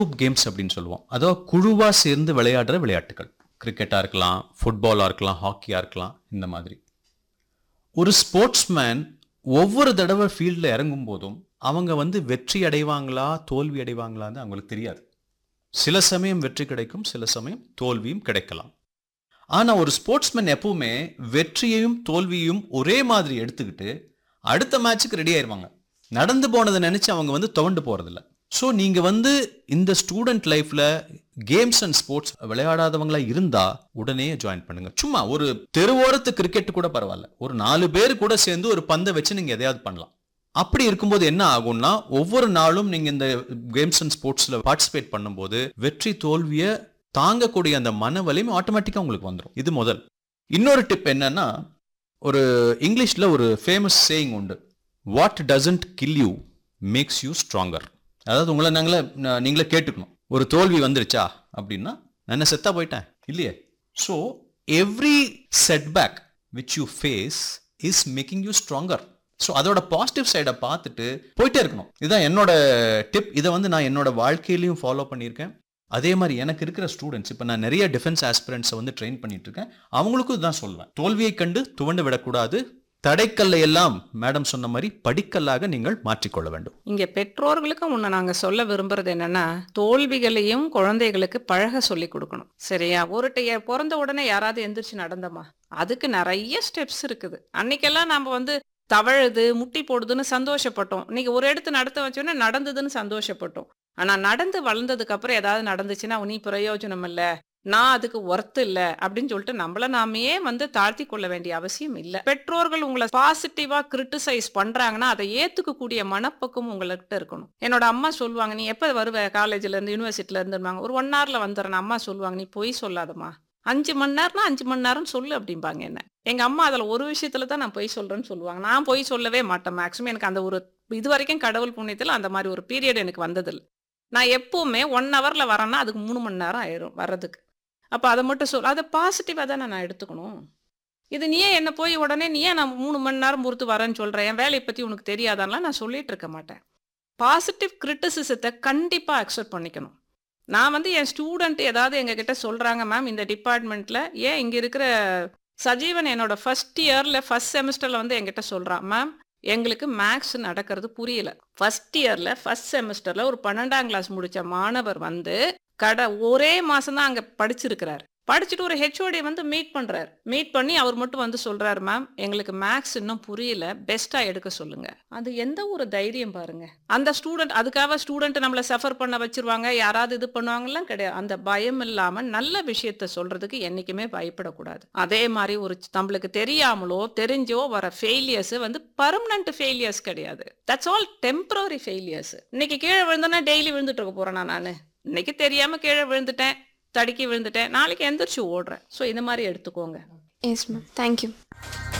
group games அப்படின்னு சொல்லுவோம் அதாவது குழுவாக சேர்ந்து விளையாடுற விளையாட்டுகள் கிரிக்கெட்டாக இருக்கலாம் ஃபுட்பாலாக இருக்கலாம் ஹாக்கியாக இருக்கலாம் இந்த மாதிரி ஒரு ஸ்போர்ட்ஸ்மேன் ஒவ்வொரு தடவை ஃபீல்டில் இறங்கும் போதும் அவங்க வந்து வெற்றி அடைவாங்களா தோல்வி அடைவாங்களான்னு அவங்களுக்கு தெரியாது சில சமயம் வெற்றி கிடைக்கும் சில சமயம் தோல்வியும் கிடைக்கலாம் ஆனால் ஒரு ஸ்போர்ட்ஸ்மேன் எப்பவுமே வெற்றியையும் தோல்வியையும் ஒரே மாதிரி எடுத்துக்கிட்டு அடுத்த மேட்ச்சுக்கு ரெடி ஆயிருவாங்க நடந்து போனதை நினச்சி அவங்க வந்து துவண்டு போகிறதில்ல ஸோ நீங்கள் வந்து இந்த ஸ்டூடெண்ட் லைஃப்பில் கேம்ஸ் அண்ட் ஸ்போர்ட்ஸ் விளையாடாதவங்களா இருந்தா உடனே ஜாயின் பண்ணுங்க சும்மா ஒரு தெருவோரத்து கிரிக்கெட் கூட பரவாயில்ல ஒரு நாலு பேர் கூட சேர்ந்து ஒரு பந்தை வச்சு நீங்கள் எதையாவது பண்ணலாம் அப்படி இருக்கும்போது என்ன ஆகும்னா ஒவ்வொரு நாளும் நீங்க இந்த கேம்ஸ் அண்ட் ஸ்போர்ட்ஸ்ல பார்ட்டிசிபேட் பண்ணும்போது வெற்றி தோல்வியை தாங்கக்கூடிய அந்த மன வலிமை ஆட்டோமேட்டிக்கா உங்களுக்கு வந்துடும் இது முதல் இன்னொரு டிப் என்னன்னா ஒரு இங்கிலீஷ்ல ஒரு ஃபேமஸ் சேயிங் உண்டு what doesn't kill you makes you stronger அதாவது உங்களை நாங்களே ந- நீங்களே கேட்டுக்கணும் ஒரு தோல்வி வந்துருச்சா அப்படின்னா நான் என்ன செத்தா போயிட்டேன் இல்லையே so every setback which you face is making you stronger so அதோட பாசிட்டிவ் சைடை பார்த்துட்டு போயிட்டே இருக்கணும் இதுதான் என்னோட டிப் இதை வந்து நான் என்னோட வாழ்க்கையிலையும் ஃபாலோ பண்ணியிருக்கேன் அதே மாதிரி எனக்கு இருக்கிற ஸ்டூடெண்ட்ஸ் இப்போ நான் நிறைய டிஃபென்ஸ் ஆஸ்பிரண்ட்ஸை வந்து ட்ரெயின் பண்ணிட்டு இருக்கேன் அவங்களுக்கும் இதுதான் சொல்வேன் தோல்வியை கண்டு துவண்டு விடக்கூடாது தடைக்கல்லை எல்லாம் மேடம் சொன்ன மாதிரி படிக்கல்லாக நீங்கள் மாற்றிக்கொள்ள வேண்டும் இங்க பெற்றோர்களுக்கும் முன்ன நாங்க சொல்ல விரும்புறது என்னன்னா தோல்விகளையும் குழந்தைகளுக்கு பழக சொல்லி கொடுக்கணும் சரியா ஒரு டைய பிறந்த உடனே யாராவது எந்திரிச்சு நடந்தமா அதுக்கு நிறைய ஸ்டெப்ஸ் இருக்குது அன்னைக்கெல்லாம் நாம வந்து தவழுது முட்டி போடுதுன்னு சந்தோஷப்பட்டோம் இன்னைக்கு ஒரு இடத்து நடத்த வச்சோன்னே நடந்ததுன்னு சந்தோஷப்பட்டோம் ஆனா நடந்து வளர்ந்ததுக்கு அப்புறம் ஏதாவது நடந்துச்சுன்னா நீ பிரயோஜனம் இல்ல நான் அதுக்கு ஒர்த்து இல்ல அப்படின்னு சொல்லிட்டு நம்மள நாமே வந்து தாழ்த்தி கொள்ள வேண்டிய அவசியம் இல்ல பெற்றோர்கள் உங்களை பாசிட்டிவா கிரிட்டிசைஸ் பண்றாங்கன்னா அதை ஏத்துக்க கூடிய மனப்பக்குவம் உங்கள்கிட்ட இருக்கணும் என்னோட அம்மா சொல்லுவாங்க நீ எப்ப வருவ காலேஜ்ல இருந்து யூனிவர்சிட்டில இருந்துருவாங்க ஒரு ஒன் ஹவர்ல வந்துடுறேன் அம்மா சொல்லுவாங்க நீ பொய் சொல்லாதம்மா அஞ்சு மணி நேரம்னா அஞ்சு மணி நேரம் சொல்லு அப்படிம்பாங்க என்ன எங்க அம்மா அதுல ஒரு விஷயத்துல தான் நான் பொய் சொல்றேன்னு சொல்லுவாங்க நான் பொய் சொல்லவே மாட்டேன் மேக்ஸிமம் எனக்கு அந்த ஒரு இது வரைக்கும் கடவுள் புண்ணியத்தில் அந்த மாதிரி ஒரு பீரியட் எனக்கு வந்ததில்லை நான் எப்பவுமே ஒன் ஹவர்ல வரேன்னா அதுக்கு மூணு மணி நேரம் ஆயிரும் வர்றதுக்கு அப்போ அதை மட்டும் சொல் அதை பாசிட்டிவாக தானே நான் எடுத்துக்கணும் இது நீ ஏன் என்ன போய் உடனே நீ ஏன் நான் மூணு மணி நேரம் பொறுத்து வரேன்னு சொல்கிறேன் என் வேலையை பற்றி உனக்கு தெரியாதான்லாம் நான் சொல்லிட்டு இருக்க மாட்டேன் பாசிட்டிவ் கிரிட்டிசிசத்தை கண்டிப்பாக அக்செப்ட் பண்ணிக்கணும் நான் வந்து என் ஸ்டூடெண்ட் ஏதாவது எங்ககிட்ட சொல்கிறாங்க மேம் இந்த டிபார்ட்மெண்ட்டில் ஏன் இங்கே இருக்கிற சஜீவன் என்னோட ஃபர்ஸ்ட் இயரில் ஃபர்ஸ்ட் செமஸ்டரில் வந்து என்கிட்ட சொல்கிறான் மேம் எங்களுக்கு மேக்ஸ் நடக்கிறது புரியல ஃபர்ஸ்ட் இயரில் ஃபர்ஸ்ட் செமஸ்டரில் ஒரு பன்னெண்டாம் கிளாஸ் முடித்த மாணவர் வந்து கடை ஒரே மாதம் தான் அங்கே படிச்சிருக்கிறார் படிச்சுட்டு ஒரு ஹெச்ஓடி வந்து மீட் பண்ணுறாரு மீட் பண்ணி அவர் மட்டும் வந்து சொல்கிறாரு மேம் எங்களுக்கு மேக்ஸ் இன்னும் புரியல பெஸ்ட்டாக எடுக்க சொல்லுங்க அது எந்த ஒரு தைரியம் பாருங்க அந்த ஸ்டூடெண்ட் அதுக்காக ஸ்டூடெண்ட் நம்மளை சஃபர் பண்ண வச்சிருவாங்க யாராவது இது பண்ணுவாங்கலாம் கிடையாது அந்த பயம் இல்லாமல் நல்ல விஷயத்த சொல்றதுக்கு என்றைக்குமே பயப்படக்கூடாது அதே மாதிரி ஒரு நம்மளுக்கு தெரியாமலோ தெரிஞ்சோ வர ஃபெயிலியர்ஸ் வந்து பர்மனன்ட் ஃபெயிலியர்ஸ் கிடையாது தட்ஸ் ஆல் டெம்பரரி ஃபெயிலியர்ஸ் இன்னைக்கு கீழே விழுந்தோன்னா டெய்லி விழுந்துட்டு இருக்க போறேனா நான் இன்னைக்கு தெரியாம கீழே விழுந்துட்டேன் தடுக்கி விழுந்துட்டேன் நாளைக்கு எந்திரிச்சு ஓடுறேன் ஸோ இந்த மாதிரி எடுத்துக்கோங்க எஸ் மேம் தேங்க்யூ